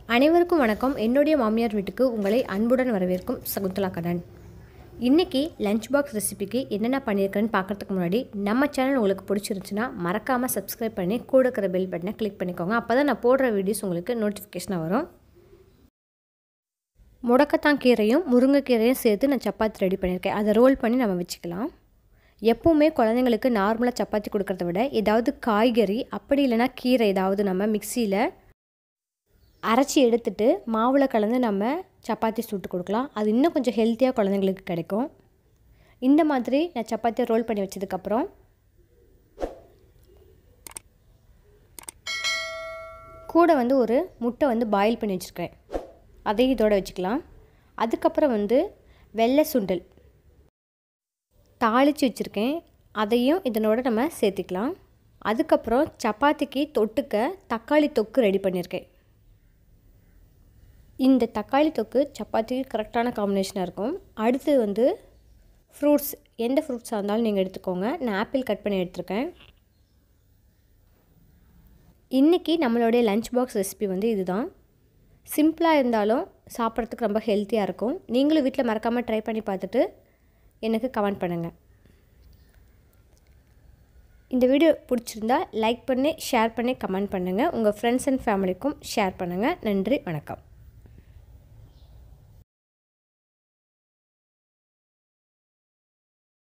அனைவருக்கும் வணக்கம் என்னுடைய மாமியார் வீட்டுக்கு உங்களை அன்புடன் வரவேற்கும் சகுந்தலா கடன் இன்றைக்கி லஞ்ச் பாக்ஸ் ரெசிபிக்கு என்னென்ன பண்ணியிருக்கேன்னு பார்க்குறதுக்கு முன்னாடி நம்ம சேனல் உங்களுக்கு பிடிச்சிருந்துச்சுன்னா மறக்காமல் சப்ஸ்கிரைப் பண்ணி கூட இருக்கிற பெல் பட்டனை கிளிக் பண்ணிக்கோங்க அப்போ தான் நான் போடுற வீடியோஸ் உங்களுக்கு நோட்டிஃபிகேஷனாக வரும் முடக்கத்தான் கீரையும் முருங்கைக்கீரையும் சேர்த்து நான் சப்பாத்தி ரெடி பண்ணியிருக்கேன் அதை ரோல் பண்ணி நம்ம வச்சுக்கலாம் எப்போவுமே குழந்தைங்களுக்கு நார்மலாக சப்பாத்தி கொடுக்கறத விட ஏதாவது காய்கறி அப்படி இல்லைனா கீரை ஏதாவது நம்ம மிக்சியில் அரைச்சி எடுத்துட்டு மாவில் கலந்து நம்ம சப்பாத்தி சுட்டு கொடுக்கலாம் அது இன்னும் கொஞ்சம் ஹெல்த்தியாக குழந்தைங்களுக்கு கிடைக்கும் இந்த மாதிரி நான் சப்பாத்தியை ரோல் பண்ணி வச்சதுக்கப்புறம் கூட வந்து ஒரு முட்டை வந்து பாயில் பண்ணி வச்சுருக்கேன் அதையும் இதோட வச்சுக்கலாம் அதுக்கப்புறம் வந்து வெள்ளை சுண்டல் தாளித்து வச்சுருக்கேன் அதையும் இதனோட நம்ம சேர்த்திக்கலாம் அதுக்கப்புறம் சப்பாத்திக்கு தொட்டுக்க தக்காளி தொக்கு ரெடி பண்ணியிருக்கேன் இந்த தக்காளி தொக்கு சப்பாத்திக்கு கரெக்டான காம்பினேஷனாக இருக்கும் அடுத்து வந்து ஃப்ரூட்ஸ் எந்த ஃப்ரூட்ஸாக இருந்தாலும் நீங்கள் எடுத்துக்கோங்க நான் ஆப்பிள் கட் பண்ணி எடுத்திருக்கேன் இன்றைக்கி நம்மளுடைய லஞ்ச் பாக்ஸ் ரெசிபி வந்து இதுதான் சிம்பிளாக இருந்தாலும் சாப்பிட்றதுக்கு ரொம்ப ஹெல்த்தியாக இருக்கும் நீங்களும் வீட்டில் மறக்காமல் ட்ரை பண்ணி பார்த்துட்டு எனக்கு கமெண்ட் பண்ணுங்கள் இந்த வீடியோ பிடிச்சிருந்தா லைக் பண்ணி ஷேர் பண்ணி கமெண்ட் பண்ணுங்கள் உங்கள் ஃப்ரெண்ட்ஸ் அண்ட் ஃபேமிலிக்கும் ஷேர் பண்ணுங்கள் நன்றி வணக்கம்